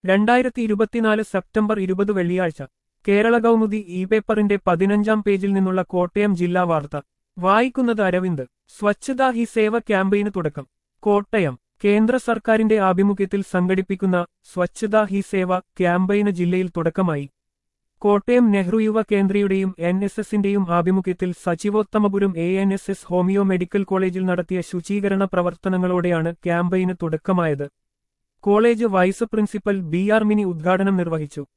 രണ്ടായിരത്തി ഇരുപത്തിനാല് സെപ്റ്റംബർ ഇരുപത് വെള്ളിയാഴ്ച കേരള കൗമുദി ഇ പേപ്പറിന്റെ പതിനഞ്ചാം പേജിൽ നിന്നുള്ള കോട്ടയം ജില്ലാ വാർത്ത വായിക്കുന്നത് അരവിന്ദ് സ്വച്ഛതാ ഹി സേവ ക്യാമ്പയിന് തുടക്കം കോട്ടയം കേന്ദ്ര സർക്കാരിന്റെ ആഭിമുഖ്യത്തിൽ സംഘടിപ്പിക്കുന്ന സ്വച്ഛതാ ഹി സേവ ക്യാമ്പയിന് ജില്ലയിൽ തുടക്കമായി കോട്ടയം നെഹ്റു യുവ കേന്ദ്രയുടെയും എൻ എസ് എസിന്റെയും ആഭിമുഖ്യത്തിൽ Sachivothamapuram A N S S homoeo medical കോളേജിൽ നടത്തിയ ശുചീകരണ പ്രവർത്തനങ്ങളോടെയാണ് ക്യാമ്പയിന് തുടക്കമായത് college vice principal B R Mini ഉദ്ഘാടനം നിർവഹിച്ചു